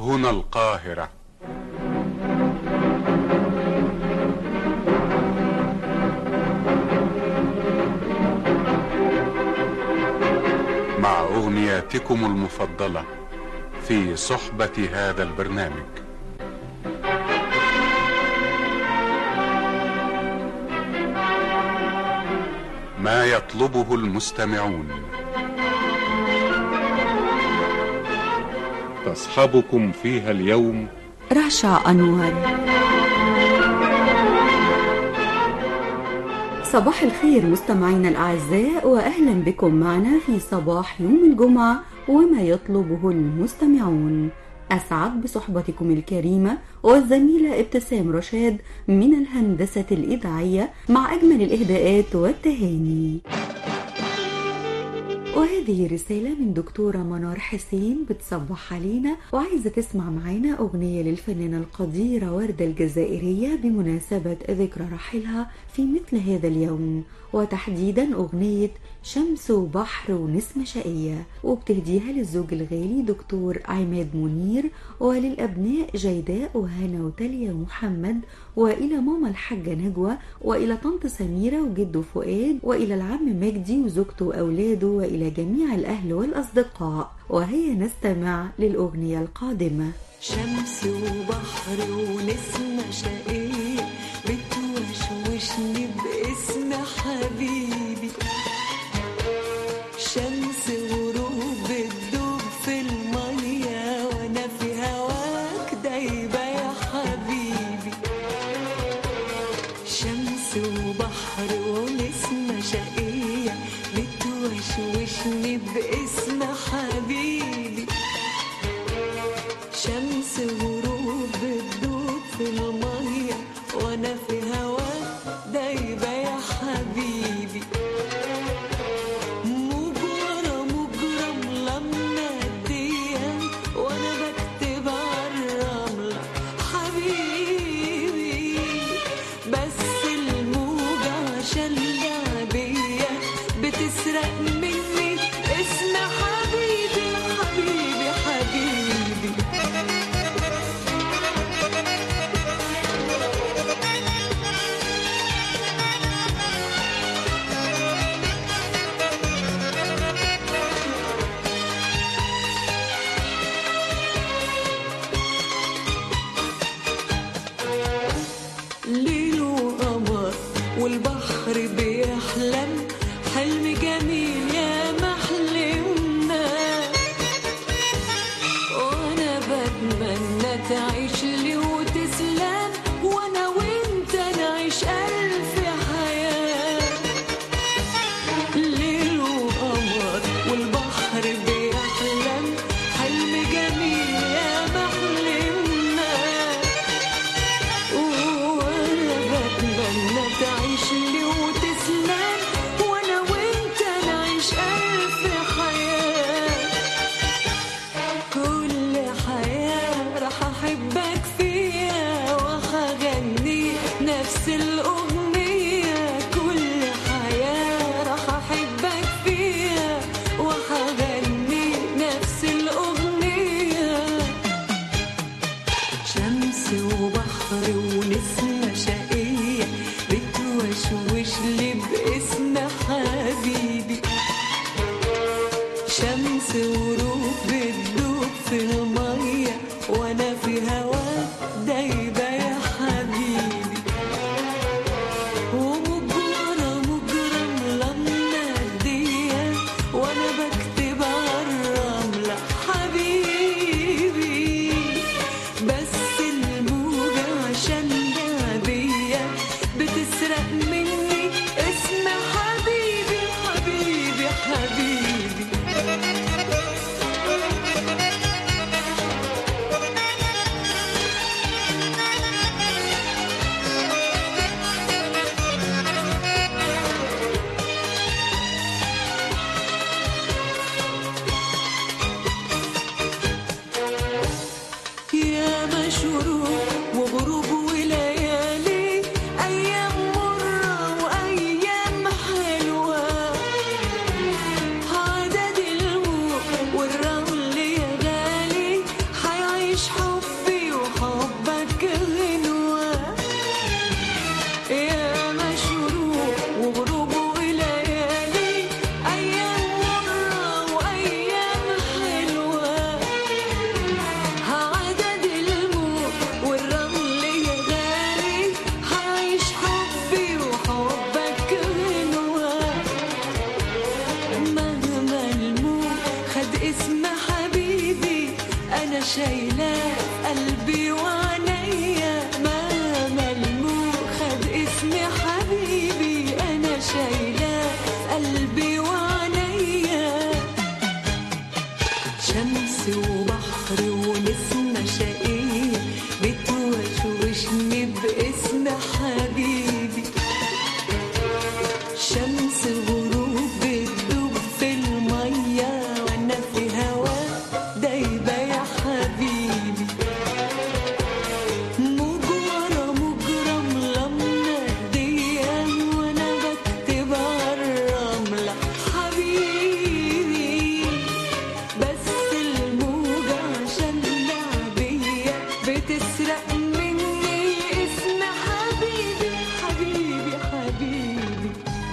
هنا القاهرة مع أغنياتكم المفضلة في صحبة هذا البرنامج ما يطلبه المستمعون تصحبكم فيها اليوم رشا أنور صباح الخير مستمعينا الأعزاء وأهلا بكم معنا في صباح يوم الجمعة وما يطلبه المستمعون أسعد بصحبتكم الكريمة والزميلة ابتسام رشاد من الهندسة الإذاعية مع أجمل الإهداءات والتهاني وهذه رسالة من دكتورة منار حسين بتصبح علينا وعايزة تسمع معانا أغنية للفنانة القديرة وردة الجزائرية بمناسبة ذكرى رحيلها في مثل هذا اليوم وتحديدا أغنية شمس وبحر ونسمة شقية وبتهديها للزوج الغالي دكتور عماد منير وللأبناء جيداء وهنا وتاليا ومحمد وإلى ماما الحاجة نجوى وإلى طنط سميرة وجده فؤاد وإلى العم مجدي وزوجته وأولاده وإلى جميع الأهل والأصدقاء وهيا نستمع للأغنية القادمة شمس وبحر ونسمة شقية بتوشوشني باسم حبيبي شمس وغروب بتدوب في المية وانا في هواك دايبة يا حبيبي شمس وبحر ونسمة شقية بتوشوشني باسم حبيبي شمس وغروب بتدوب في المية وانا في هواك دايبة يا حبيبي مجرم مجرم لما الديان وانا بكتب عالرملة حبيبي بس الموجة عشان لعبية بتسرق مني اسم حبيبي حبيبي حبيبي ليل وقمر والبحر بيحلم حلم جميل يا محلمنا وانا بتمنى تعيش لي وتسلم وانا وانت نعيش الف حياه ليل وقمر والبحر بيحلم حلم جميل يا محلمنا وانا بتمنى تعيش لي وتسلم وانا وانت نعيش الف حياه كل حياه راح احبك شايلاه قلبي وعينيا مهما الموت خد اسمي حبيبي انا شايلاه قلبي وعينيا شمس وبحر ونسمة شقية بتوشوشني باسم حبيبي شمس غروب بتدوب في المية وانا في هوا دايبة يا حبيبي موج ورا موج رملة منادية وانا بكتب عالرملة حبيبي بس الموجة عشان لعبية بتسرق مني اسم حبيبي حبيبي حبيبي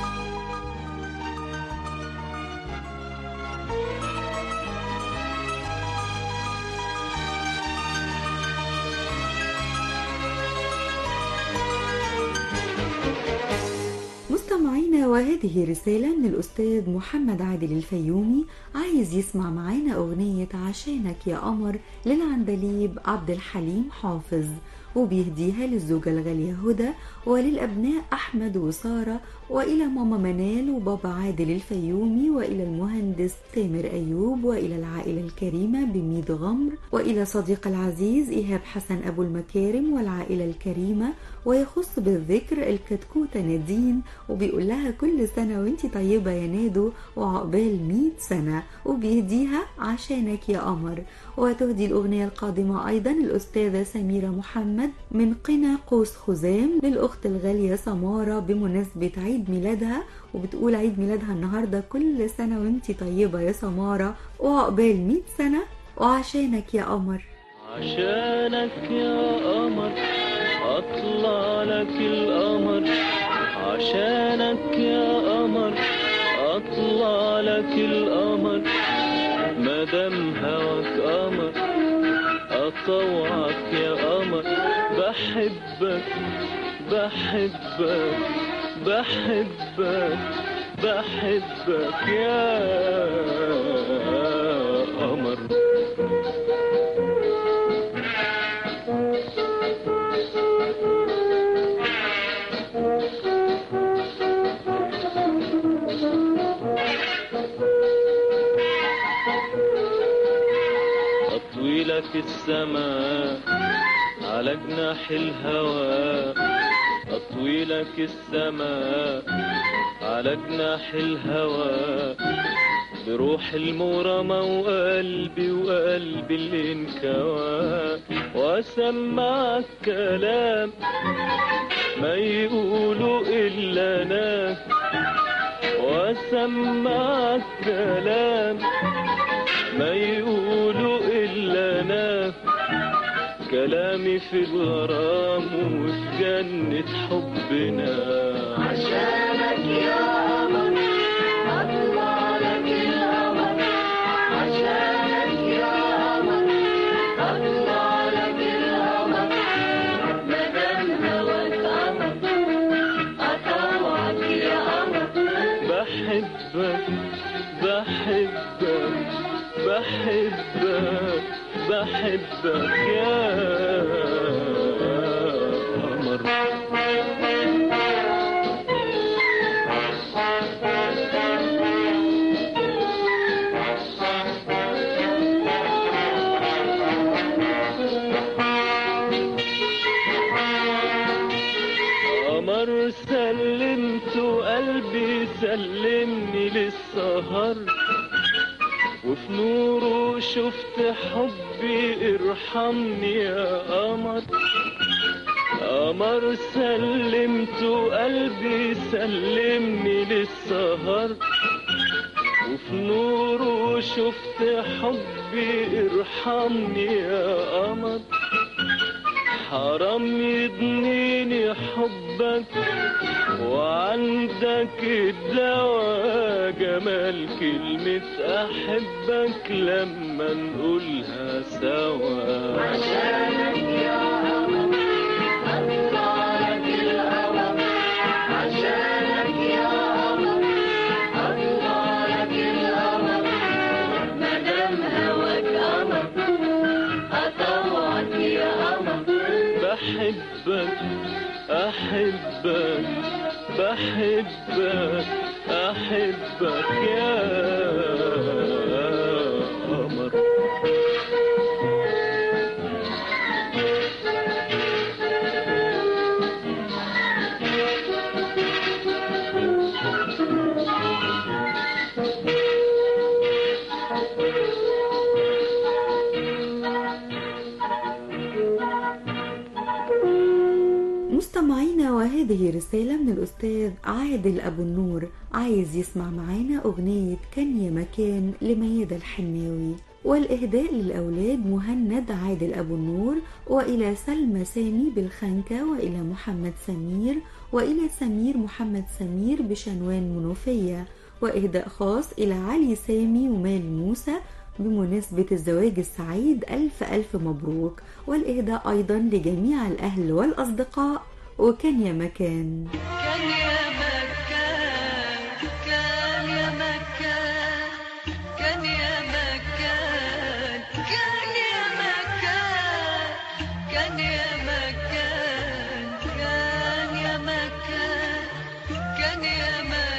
مستمعينا وهذه رسالة من الأستاذ محمد عادل الفيومي عايز يسمع معانا أغنية عشانك يا قمر للعندليب عبد الحليم حافظ وبيهديها للزوجة الغالية هدى وللأبناء أحمد وسارة وإلى ماما منال وبابا عادل الفيومي وإلى المهندس تامر أيوب وإلى العائلة الكريمة بميد غمر وإلى صديق العزيز إيهاب حسن أبو المكارم والعائلة الكريمة ويخص بالذكر الكتكوتة نادين وبيقول لها كل سنة وانتي طيبة يا نادو وعقبال مئة سنة وبيهديها عشانك يا قمر وتهدي الأغنية القادمة أيضا الأستاذة سميرة محمد من قنا قوس خزام للأخت الغالية سمارة بمناسبة عيد ميلادها وبتقول عيد ميلادها النهاردة كل سنة وانتي طيبة يا سمارة وعقبال مئة سنة وعشانك يا قمر عشانك يا قمر اطلع لك القمر عشانك يا قمر اطلع لك القمر مادام هواك قمر اطوعك يا قمر بحبك بحبك بحبك بحبك يا قمر أطوي لك السماء على جناح الهوى أطوي لك السماء على جناح الهوى بروح المرمى وقلبي وقلبي اللي انكوى واسمعك كلام ما يقولوا الا انا واسمعك كلام ما يقولوا إلا أنا كلامي في الغرام وفي جنة حبنا عشانك يا قمر اطلع لك القمر عشانك يا قمر اطلع لك القمر مادام هواك قمر اطوعك يا قمر بحبك بحبك بحبك بحبك يا قمر قمر سلمت قلبي سلمني للسهر وفي نوره شفت حبي ارحمني يا قمر قمر سلمت قلبي سلمني للسهر وفي نوره شفت حبي ارحمني يا قمر حرام يضنيني حبك وعندك الدواء جمال كلمة أحبك لما نقولها سوا عشانك يا قمر اطلع لك القمر عشانك يا قمر اطلع لك القمر مادام هواك قمر بحبك أحبك بحبك أحبك يا قمر مستمعينا وهذه رسالة من الأستاذ عادل أبو النور عايز يسمع معانا أغنية كان يا مكان لميادة الحناوي والإهداء للأولاد مهند عادل أبو النور وإلى سلمى سامي بالخنكة وإلى محمد سمير وإلى سمير محمد سمير بشنوان منوفية وإهداء خاص إلى علي سامي ومال موسى بمناسبة الزواج السعيد ألف ألف مبروك والإهداء أيضا لجميع الأهل والأصدقاء وكان يا مكان كان يا مكان كان يا مكان كان يا مكان كان يا مكان كان يا مكان كان يا مكان كان يا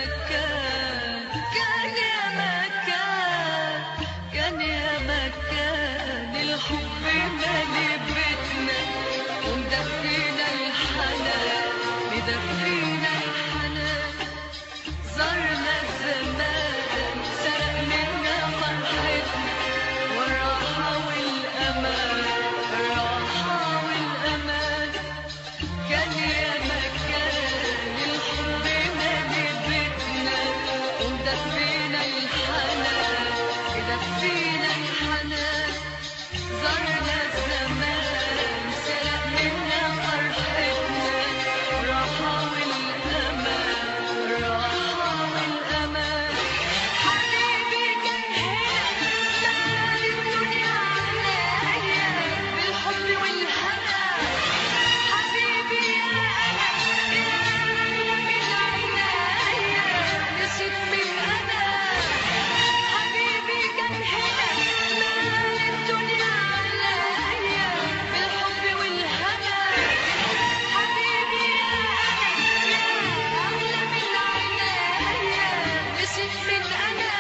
مكان كان يا مكان كان يا مكان الحب مالي بيتنا ومدفينا الحنان مدفينا الحنان زرنا الزمان سرق منا فرحتنا والراحة والأمان الراحة والأمان كان يا مكان الحب مالي بيتنا ومدفينا الحنان مدفينا الحنان زرنا الزمان سرق منا فرحتنا راحة والأمان راحة والأمان حبيبي كان هنا زمان الدنيا عليا بالحب والهنا حبيبي يا أنا يا أغلى من عينيا نسيت من أنا حبيبي كان هنا زمان الدنيا عليا بالحب والهنا حبيبي يا أنا يا أغلى من عينيا نسيت من أنا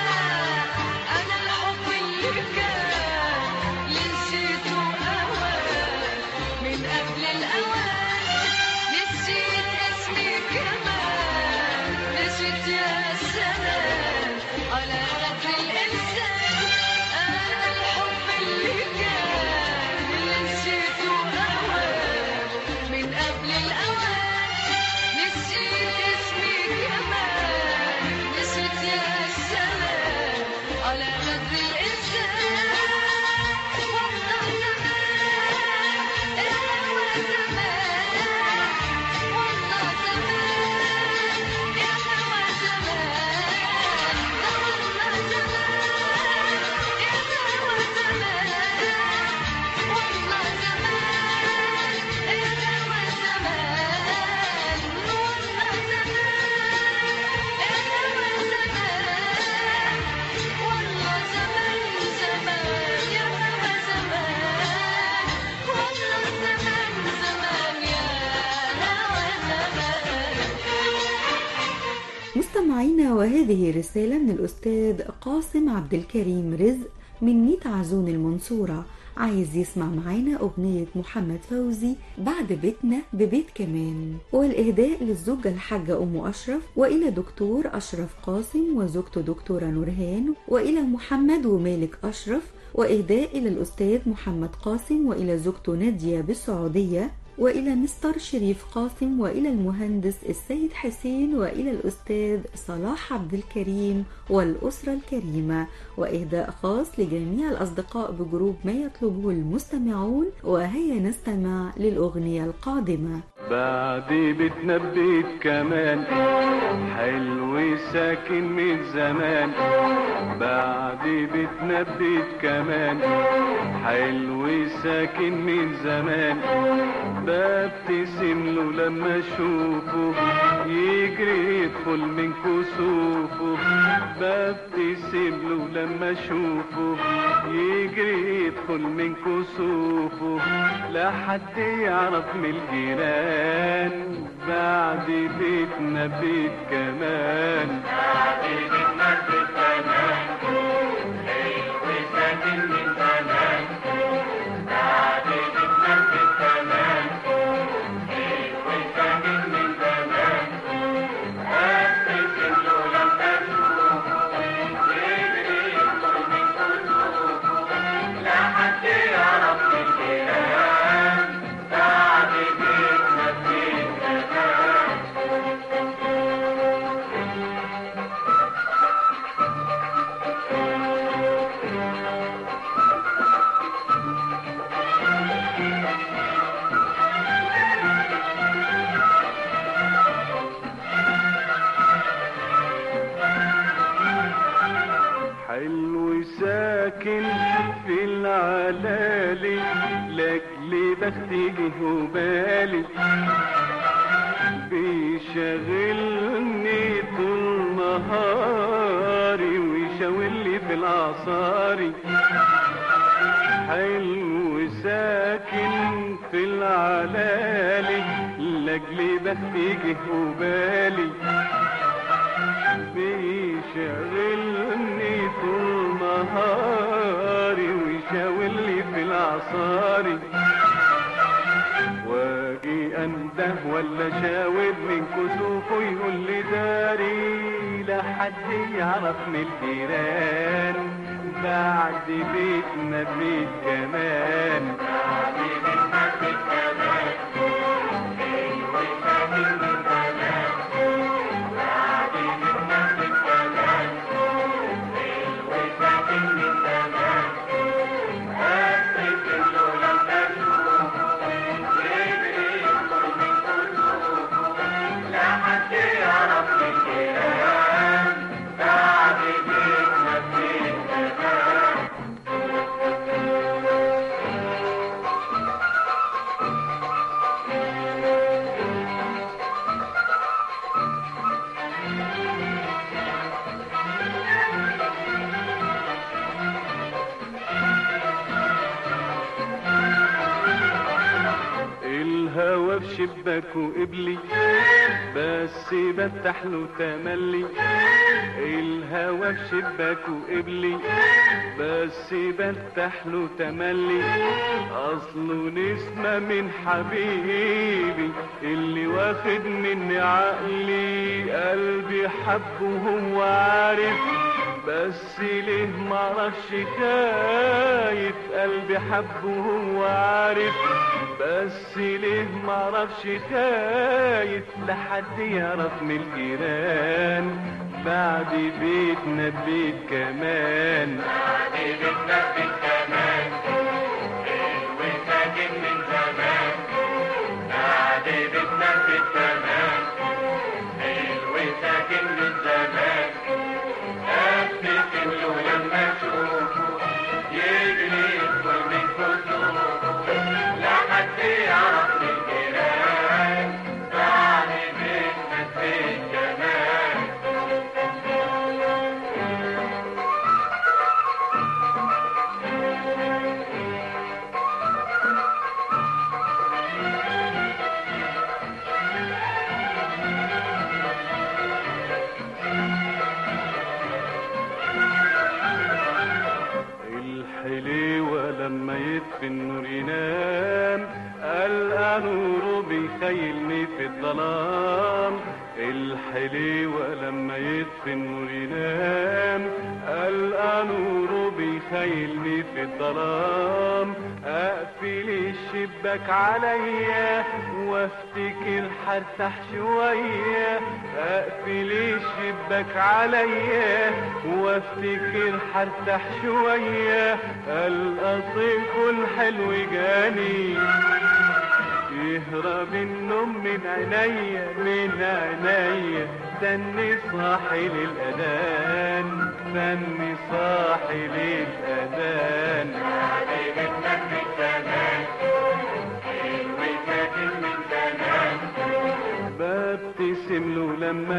أنا الحب اللي كان اللي نسيته أوان من قبل الأوان نسيت اسمي كمان نسيت يا سلام على قدر الإنسان أنا الحب اللي كان اللي نسيته أوان من قبل الأوان نسيت اسمي كمان نسيت يا سلام على قدر الإنسان والله زمان الهوى زمان والله زمان يا هوى زمان والله زمان يا هوى زمان والله زمان يا هوى زمان والله زمان يا هوى زمان والله زمان زمان يا هوى زمان والله زمان زمان يا هوى زمان مستمعينا وهذه رسالة من الأستاذ قاسم عبد الكريم رزق من ميت عزون المنصورة عايز يسمع معانا أغنية محمد فوزي بعد بيتنا ببيت كمان والإهداء للزوجة الحاجة أم أشرف وإلى دكتور أشرف قاسم وزوجته دكتورة نورهان وإلى محمد ومالك أشرف وإهداء إلى الأستاذ محمد قاسم وإلى زوجته نادية بالسعودية وإلى مستر شريف قاسم وإلى المهندس السيد حسين وإلى الأستاذ صلاح عبد الكريم والأسرة الكريمة وإهداء خاص لجميع الأصدقاء بجروب ما يطلبه المستمعون وهيا نستمع للأغنية القادمة بعد بيتنا ببيت كمان حلو ساكن من زمان بعد بيتنا ببيت كمان حلو ساكن من زمان ببتسم له لما اشوفه يجري يدخل من كسوفه ببتسم له لما اشوفه يجري يدخل من كسوفه لا حد يعرف من الجيران بعد بيتنا بيت كمان حلو ساكن في العلالي لاجل بختي جه وبالي بيشغلني طول نهاري ويشاولي في العصاري حلو ساكن في العلالي لاجل بختي جه وبالي بيشغلني طول نهاري ويشاولي في العصاري واجي انده ولا شاور من كسوفه يقول لي داري لا حد يعرف من الجيران بعد بيتنا بيت كمان الهوى في شباكه قبلي بس بفتح له تملي الهوى في شباكه قبلي بس بفتح له تملي اصله نسمة من حبيبي اللي واخد مني عقلي قلبي حبه هو عارف بس ليه معرفش خايف قلبي حبه هو عارف بس ليه معرفش خايف لحد يعرف من الجيران بعد بيتنا بيت كمان الحليوة لما يطفي النور ينام ألقى نوره بيخيلني في الظلام الحليوة لما يطفي النور ينام ألقى نوره بيخيلني في الظلام أقفل الشباك عليا وافتكر هرتاح شوية أقفل الشباك عليا وافتكر هرتاح شوية القصيف الحلو جاني يهرب النوم من عينيا من عينيا استني صاحي للأذان استني صاحي للأذان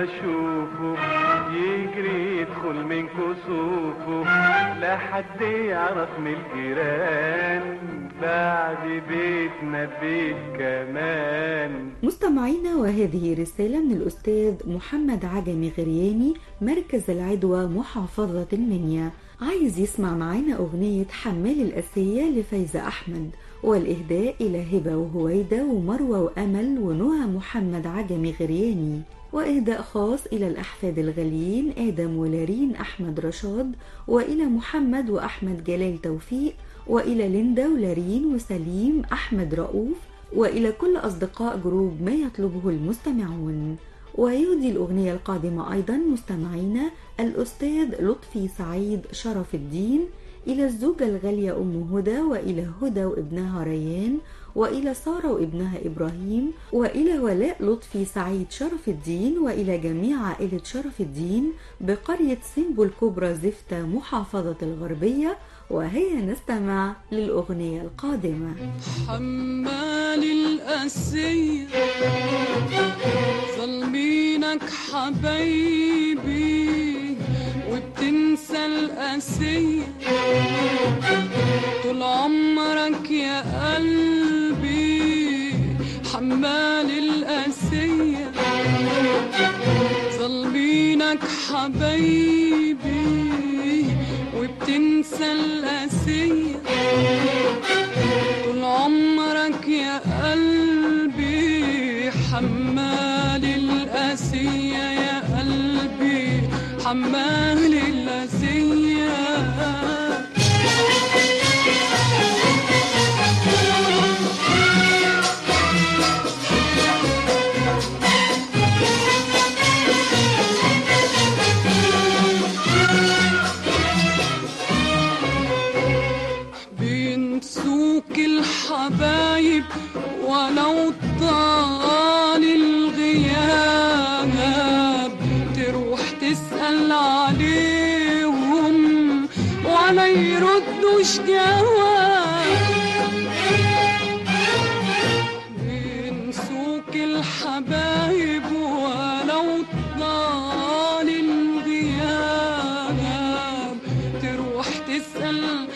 اشوفه يجري يدخل من كسوفه لا حد يعرف من الجيران بعد بيتنا بيت كمان مستمعينا وهذه رسالة من الأستاذ محمد عجمي غرياني مركز العدوى محافظة المنيا عايز يسمع معانا أغنية حمال الأسية لفايزة أحمد والإهداء إلى هبة وهويدة ومروة وأمل ونهى محمد عجمي غرياني وإهداء خاص إلى الأحفاد الغاليين آدم ولارين أحمد رشاد وإلى محمد وأحمد جلال توفيق وإلى ليندا ولارين وسليم أحمد رؤوف وإلى كل أصدقاء جروب ما يطلبه المستمعون ويهدي الأغنية القادمة أيضا مستمعينا الأستاذ لطفي سعيد شرف الدين إلى الزوجة الغالية أم هدى وإلى هدى وابنها ريان وإلى سارة وابنها إبراهيم وإلى ولاء لطفي سعيد شرف الدين وإلى جميع عائلة شرف الدين بقرية سيمبو الكبرى زفتة محافظة الغربية وهيا نستمع للأغنية القادمة حمال الأسير ظلمينك حبايبي وبتنسى الأسير طول عمرك يا قلبي حمال الأسير ظلمينك حبايبي وبتنسى الأسير طول عمرك يا قلبي حمال الأسية يا قلبي حمال الأسية بينسوك الحبايب ولو طال الغياب تروح تسأل عليهم ولا يردوش جواب بينسوك الحبايب ولو طال الغياب تروح تسأل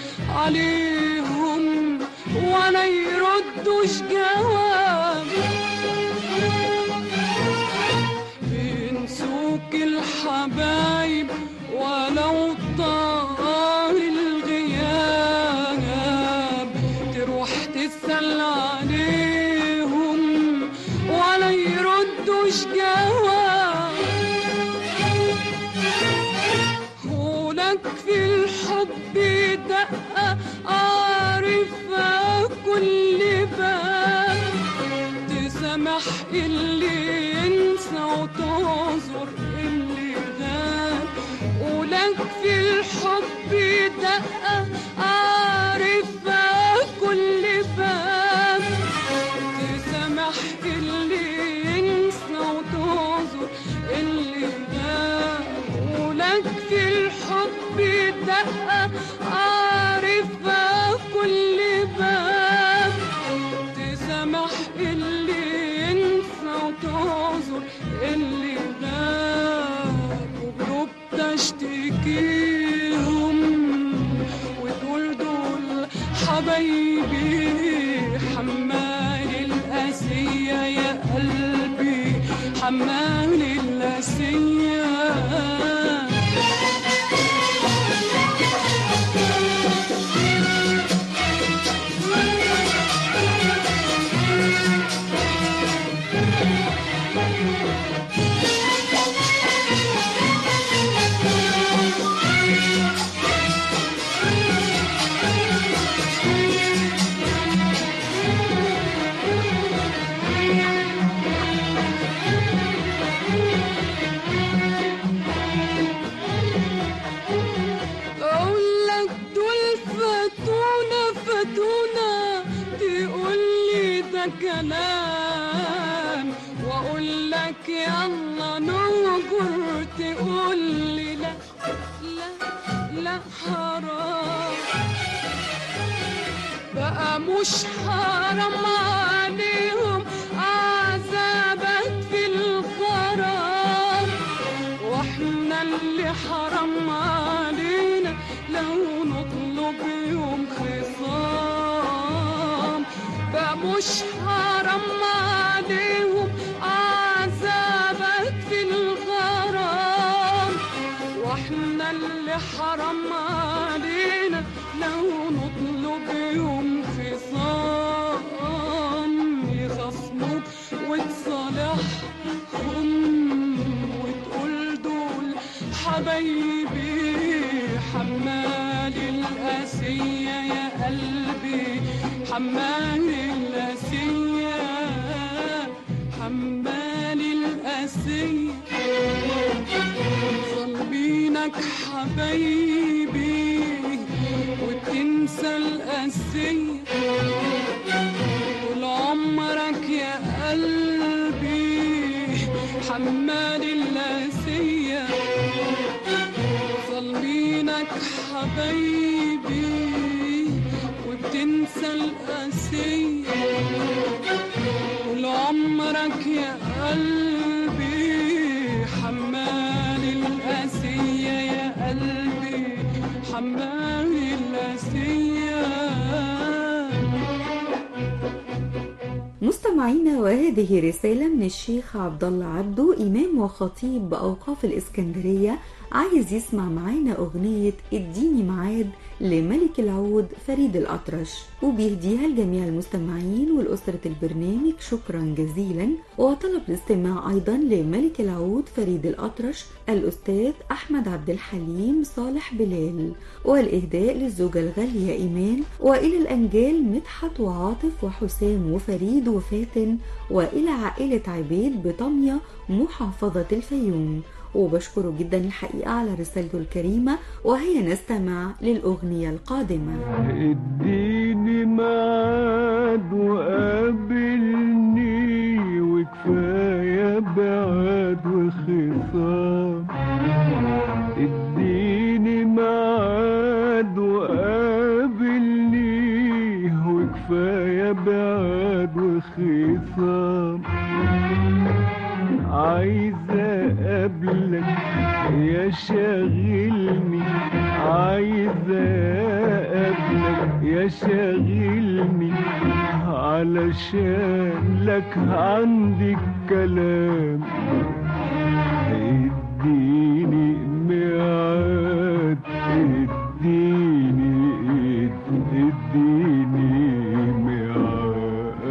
عليهم ولا يردوش جواب بينسوك الحبايب ولو طال الغياب تروح تسأل عليهم ولا يردوش جواب هولك في الحب دقة عارفة كل باب تسامح اللي ينسى وتعذر اللي غاب ولك في الحب دقة عارفة كل باب تسامح اللي ينسى وتعذر اللي غاب ولك في الحب دقة عارفة كل باب تسامح اللي ينسى وتعذر اللي غاب وجروب تشتكيهم وتقول دول حبايبي حمال الأسية يا قلبي حمال الأسية اقول لك دول فاتونا فاتونا تقول لي ده كلام واقول لك يلا نهجر تقول لي لا لا لا حرام بقى مش حرام عليهم عذابك في الغرام مش حرام عليهم عذابك في الغرام واحنا اللي حرام علينا لو نطلب يوم خصام يخصموك وتصالحهم وتقول دول حبايبي حمال القاسية يا قلبي حمال القاسية حمال القاسية ظالمينك حبايبي وتنسى القاسية طول عمرك يا قلبي حمال القاسية ظالمينك حبايبي وبتنسى القاسية طول عمرك يا قلبي حمال القاسية يا قلبي حمال القاسية مستمعينا وهذه رسالة من الشيخ عبد الله عبده إمام وخطيب بأوقاف الإسكندرية عايز يسمع معانا أغنية اديني معاد لملك العود فريد الأطرش وبيهديها لجميع المستمعين والأسرة البرنامج شكرا جزيلا وطلب الاستماع أيضا لملك العود فريد الأطرش الأستاذ أحمد عبد الحليم صالح بلال والإهداء للزوجة الغالية إيمان وإلى الأنجال مدحت وعاطف وحسام وفريد وفاتن وإلى عائلة عبيد بطمية محافظة الفيوم وبشكره جدا الحقيقة على رسالته الكريمة وهيا نستمع للأغنية القادمة اديني ميعاد وقابلني وكفاية بعاد وخصام اديني ميعاد وقابلني وكفاية بعاد وخصام عايزة أقابلك يا شاغلني عايزة أقابلك يا شاغلني علشان لك عندي الكلام اديني ميعاد اديني اديني ميعاد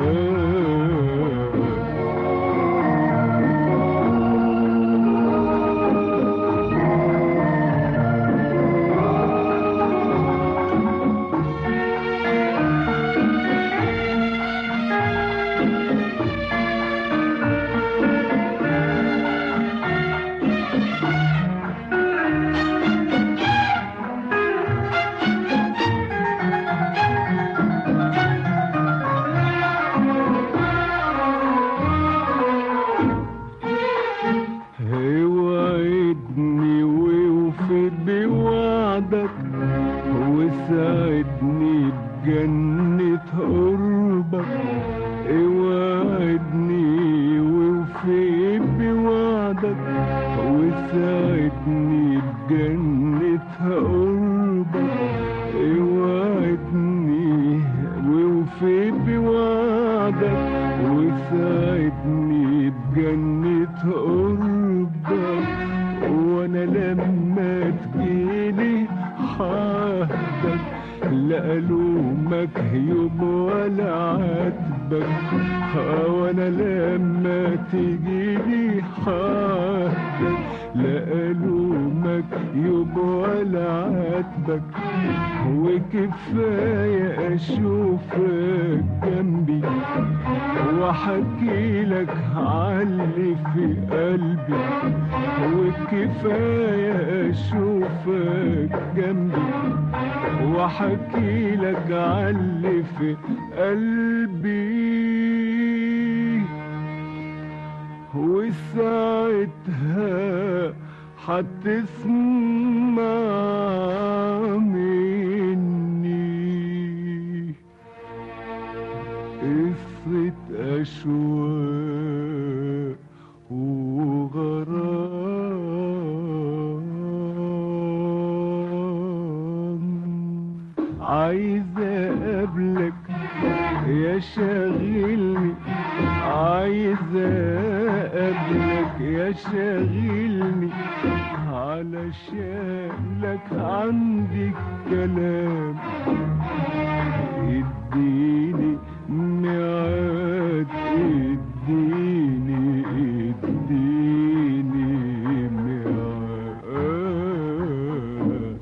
وعدني ووفي بوعدك وساعدني بجنة قربك اوعدني ووفي بوعدك وساعدني بجنة قربك اوعدني ووفي بوعدك وساعدني بجنة قربك وانا لما تجيلي حاهدك لا الومك يوم ولا عاتبك وانا لما تجيلي حاهدك لا الومك يوم ولا عاتبك وكفايه اشوفك جنبي واحكي لك عاللي في قلبي وكفايه اشوفك جنبي واحكي لك عاللي في قلبي وساعتها هتسمع مني قصة أشواق وغرام عايز أقابلك يا شاغلني عايز اقابلك يا شاغلني علشان لك عندي كلام اديني ميعاد اديني اديني ميعاد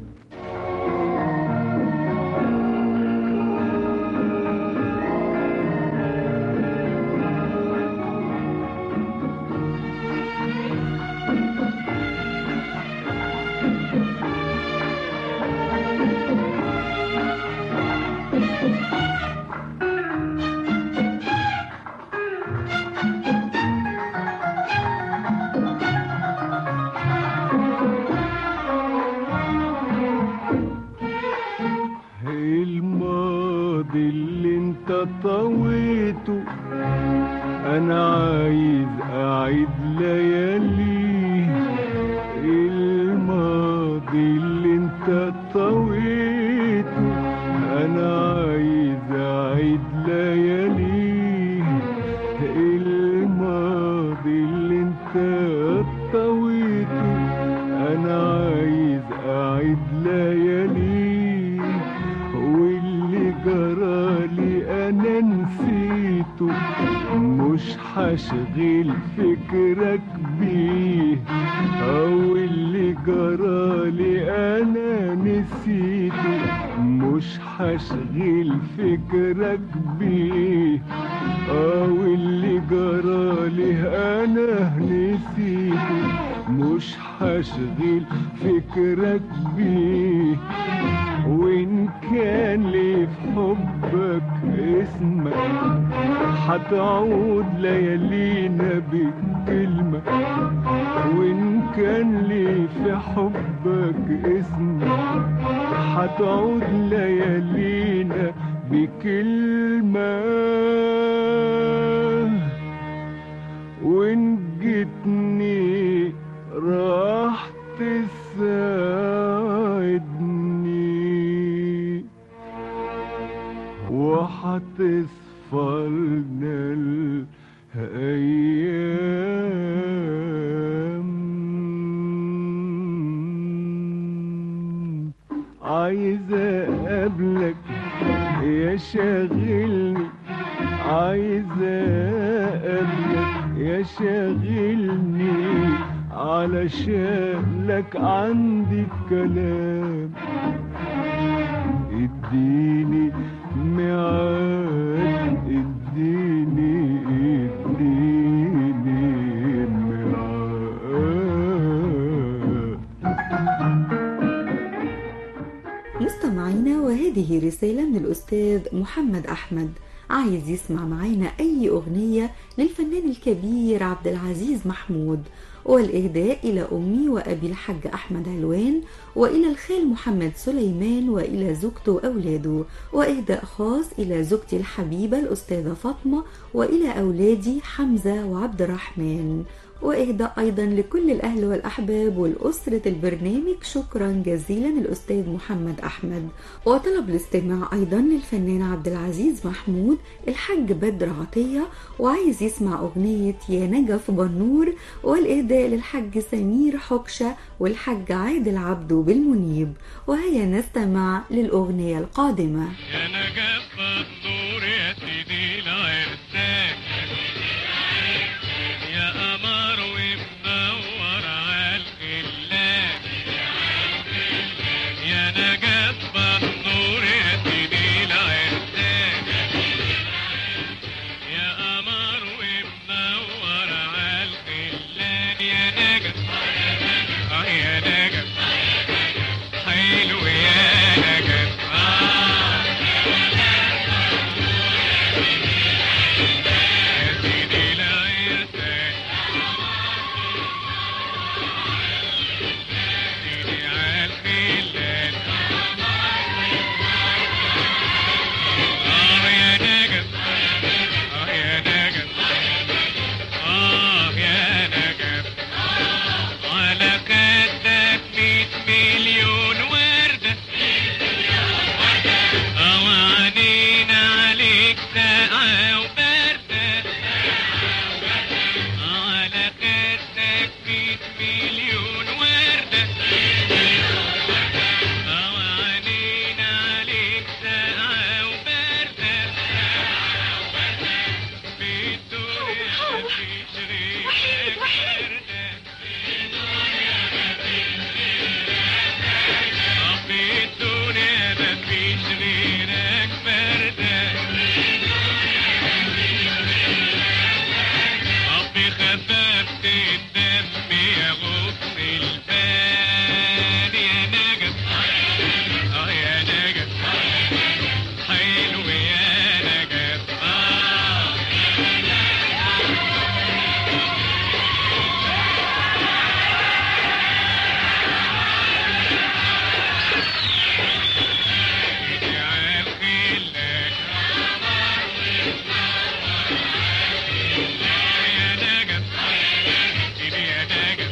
الماضي اللي انت طويته انا عايز اعيد لياليه الماضي اللي انت طويته انا عايز اعيد لياليه الماضي اللي انت طويته انا عايز اعيد لياليه واللي جرالي انا نسيته مش هشغل فكرك بيه او اللي جرالي انا نسيته مش هشغل فكرك بيه او اللي جرالي انا نسيته مش هشغل فكرك بيه وإن كان لي في حبك اسمك هتعود ليالينا بكلمة وإن كان لي في حبك اسمك هتعود ليالينا بكلمة وإن جيتني راح تساعدني وحتصفى لنا الأيام عايز أقابلك يا شاغلني عايز أقابلك يا شاغلني علشان لك عندي كلام اديني ميعاد اديني اديني ميعاد مستمعينا وهذه رسالة من الأستاذ محمد أحمد عايز يسمع معانا أي أغنية للفنان الكبير عبد العزيز محمود والإهداء إلى أمي وأبي الحاج أحمد علوان وإلى الخال محمد سليمان وإلى زوجته وأولاده وإهداء خاص إلى زوجتي الحبيبة الأستاذة فاطمة وإلى أولادي حمزة وعبد الرحمن وإهداء أيضا لكل الأهل والأحباب والأسرة البرنامج شكرا جزيلا الأستاذ محمد أحمد وطلب الاستماع أيضا للفنان عبد العزيز محمود الحاج بدر عطية وعايز يسمع أغنية يا نجف بنور والإهداء للحاج سمير حكشة والحاج عادل عبده بالمنيب وهيا نستمع للأغنية القادمة يا نجف النور يا سيدي العرسان يا قمر ومنور عالخلان يا نجف النور يا سيدي العرسان يا قمر ومنور عالخلان يا نجف اه يا نجف حلو يا نجف آه ساقعة وباردة على خدك ميت مليون وردة وعينين عليك ساقعة وباردة في الدنيا مفيش غيرك وردة في الدنيا مفيش غيرك وردة ربي خففت الدم يا غصن البال يا نجم اه يا نجم حلو يا نجم اه اجعل خلك يا نجم سيدي يا نجم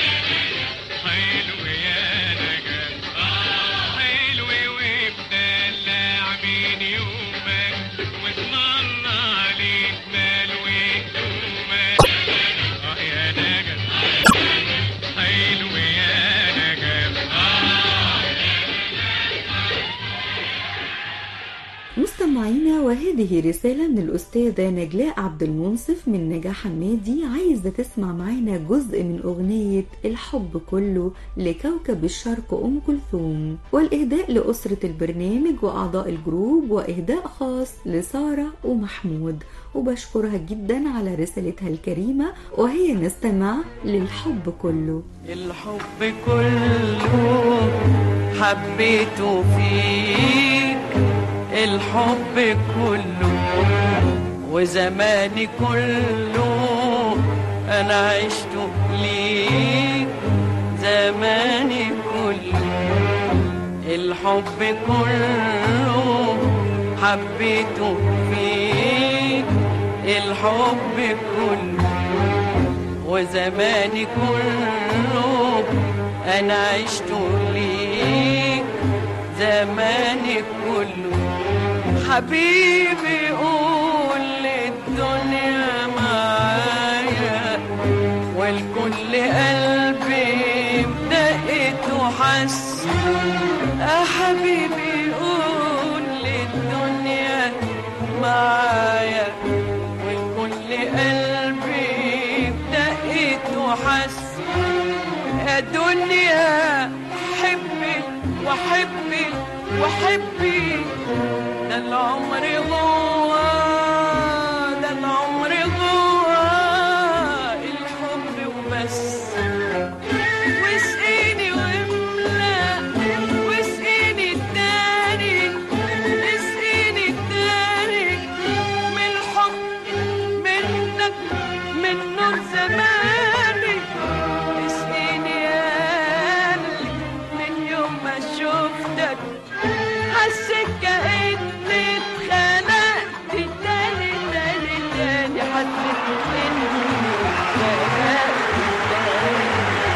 حلو يا نجم آه حلو ومدلع من يومك واسم الله عليك ملوي هدومك اه يا نجم حلو يا نجم آه مستمعينا وهذه رسالة من الأستاذة نجلاء عبد المنصف من نجا حمادي عايزة تسمع معانا جزء من أغنية الحب كله لكوكب الشرق أم كلثوم والإهداء لأسرة البرنامج وأعضاء الجروب وإهداء خاص لسارة ومحمود وبشكرها جدا على رسالتها الكريمة وهي نستمع للحب كله الحب كله حبيته فيك الحب كله وزماني كله انا عشت ليك زماني كله الحب كله حبيته فيك الحب كله وزماني كله انا عشت ليك زماني كله حبيبي قول للدنيا معايا والكل قلبي بدقت وحس يا حبيبي قول للدنيا معايا والكل قلبي بدقت وحس يا دنيا حبي وحبي وحبي ده العمر جوا ده العمر جوا الحب وبس واسقيني واملا واسقيني التاني اسقيني التاني من الحب منك من نور زماني اسقيني يا قلبي من يوم ما شفتك حسيت كأني اتخنقت تاني تاني تاني حسيت اني اتخنقت تاني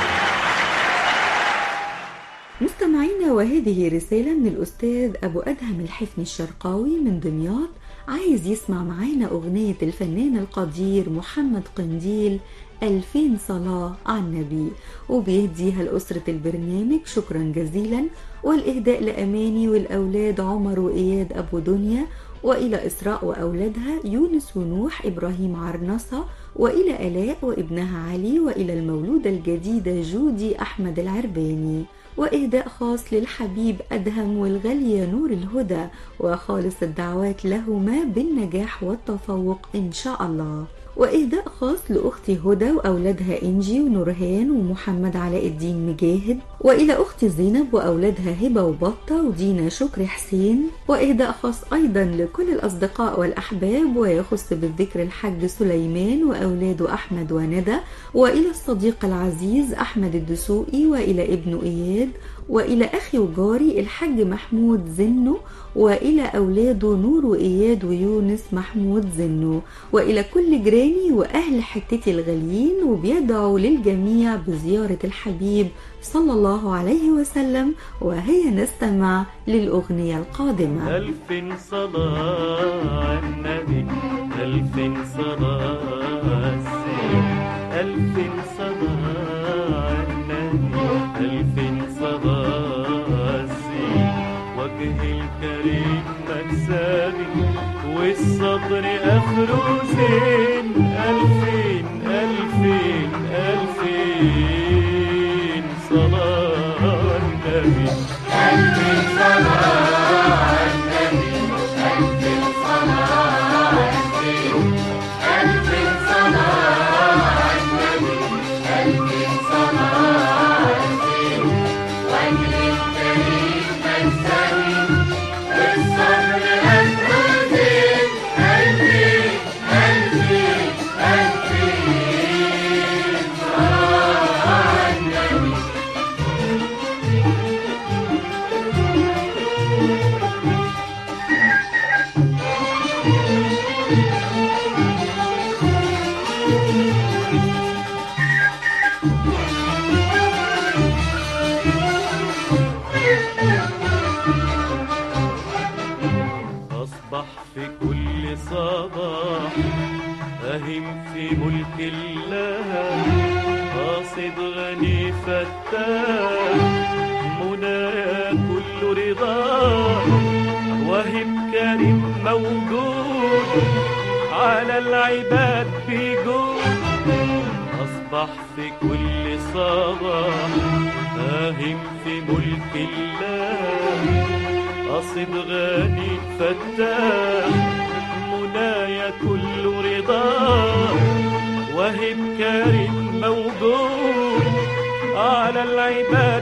مستمعينا وهذه رسالة من الأستاذ أبو أدهم الحفني الشرقاوي من دمياط عايز يسمع معانا أغنية الفنان القدير محمد قنديل ألفين صلاة على النبي وبيهديها لأسرة البرنامج شكرا جزيلا والإهداء لأماني والأولاد عمر وإياد أبو دنيا وإلى إسراء وأولادها يونس ونوح إبراهيم عرنصة وإلى آلاء وابنها علي وإلى المولودة الجديدة جودي أحمد العرباني وإهداء خاص للحبيب أدهم والغالية نور الهدى وخالص الدعوات لهما بالنجاح والتفوق إن شاء الله وإهداء خاص لأختي هدى وأولادها إنجي ونورهان ومحمد علاء الدين مجاهد وإلى أختي زينب وأولادها هبة وبطة ودينا شكري حسين وإهداء خاص أيضا لكل الأصدقاء والأحباب ويخص بالذكر الحاج سليمان وأولاده أحمد وندى وإلى الصديق العزيز أحمد الدسوقي وإلى ابنه إياد وإلى أخي وجاري الحاج محمود زنو وإلى أولاده نور وإياد ويونس محمود زنو وإلى كل جيراني وأهل حتتي الغاليين وبيدعوا للجميع بزيارة الحبيب صلى الله عليه وسلم وهيا نستمع للأغنية القادمة ألف صلاة على النبي ألف صلاة ألف صلاة النبي ألف صلاة وجه الكريم مكسبي والصبر آخره زين ألفين ألفين ألفين صلاة النبي أصبح في كل صباح أهم في ملك الله قاصد غني فتاح منايا كل رضا وهم كريم موجود على العباد بيجود أصبح في كل صباح آهم في ملك الله قصد غني فتاح منايا كل رضا وهب كريم موجود على العباد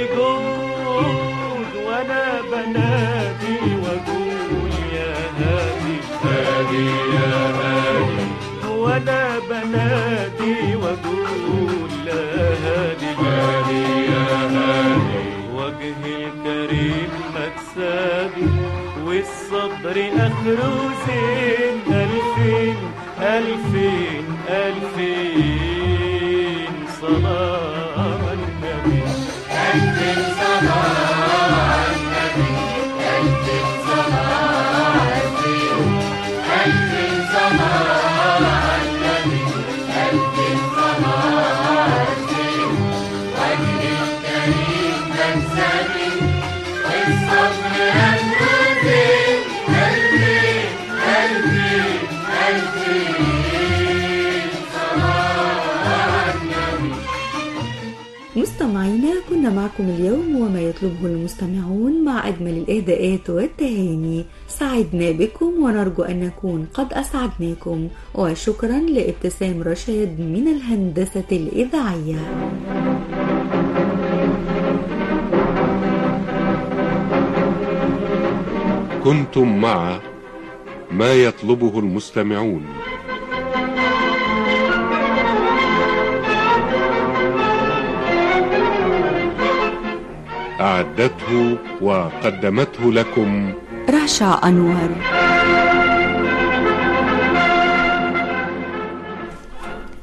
بيجود وانا بنادي واقول يا هادي هادي يا هادي وانا بنادي واقول يا هادي هادي يا هادي وجه الكريم مكسبي والصبر اخره زين الفين الفين الفين صلاة على النبي مستمعينا كنا معكم اليوم وما يطلبه المستمعون مع أجمل الإهداءات والتهاني سعدنا بكم ونرجو أن نكون قد أسعدناكم وشكرا لابتسام رشاد من الهندسة الإذاعية كنتم مع ما يطلبه المستمعون أعدته وقدمته لكم رشا أنور